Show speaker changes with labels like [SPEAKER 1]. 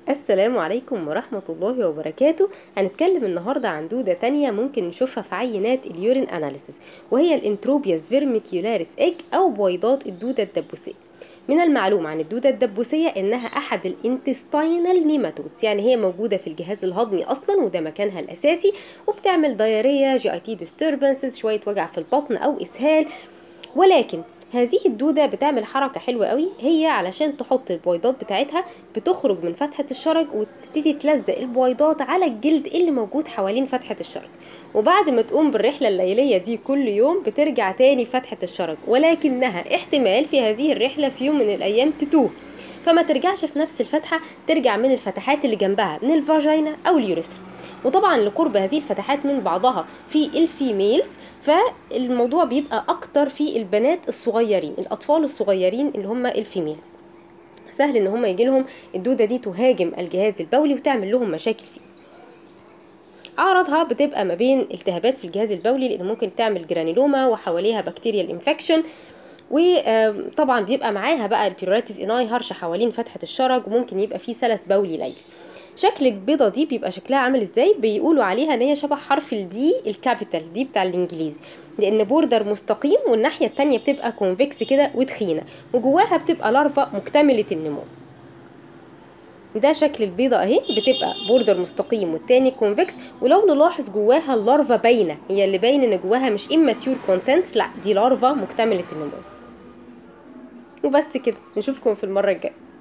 [SPEAKER 1] السلام عليكم ورحمة الله وبركاته هنتكلم النهاردة عن دودة تانية ممكن نشوفها في عينات اليورين اناليسيس وهي الانتروبياس فيرميكيولاريس ايج او بويضات الدودة الدبوسية من المعلوم عن الدودة الدبوسية انها احد الانتستينال نيماتودز يعني هي موجودة في الجهاز الهضمي اصلا وده مكانها الاساسي وبتعمل دايرية جي اي تي ديستربنسز شوية وجع في البطن او اسهال ولكن هذه الدودة بتعمل حركة حلوة قوي هي علشان تحط البويضات بتاعتها بتخرج من فتحة الشرج وتبتدي تلزق البويضات على الجلد اللي موجود حوالين فتحة الشرج وبعد ما تقوم بالرحلة الليلية دي كل يوم بترجع تاني فتحة الشرج ولكنها احتمال في هذه الرحلة في يوم من الأيام تتوه فما ترجعش في نفس الفتحة ترجع من الفتحات اللي جنبها من الفاجينا أو اليوريثرا وطبعا لقرب هذه الفتحات من بعضها في الفيميلز فالموضوع بيبقى اكتر في البنات الصغيرين الاطفال الصغيرين اللي هم الفيميلز سهل ان هم يجي لهم الدوده دي تهاجم الجهاز البولي وتعمل لهم مشاكل فيه اعراضها بتبقى ما بين التهابات في الجهاز البولي لان ممكن تعمل جرانيلوما وحواليها بكتيريال انفكشن وطبعا بيبقى معاها بقى البيوريتيز اناي هرشه حوالين فتحه الشرج وممكن يبقى فيه سلس بولي ليلي شكل البيضه دي بيبقى شكلها عامل ازاي بيقولوا عليها ان هي شبه حرف الدي الكابيتال دي بتاع الانجليزي لان بوردر مستقيم والناحيه التانية بتبقى كونفكس كده وتخينه وجواها بتبقى لارفا مكتمله النمو ده شكل البيضة اهي بتبقى بوردر مستقيم والتاني كونفكس ولو نلاحظ جواها اللارفا باينة هي اللي باين ان جواها مش immature كونتنت لا دي لارفا مكتملة النمو وبس كده نشوفكم في المرة الجاية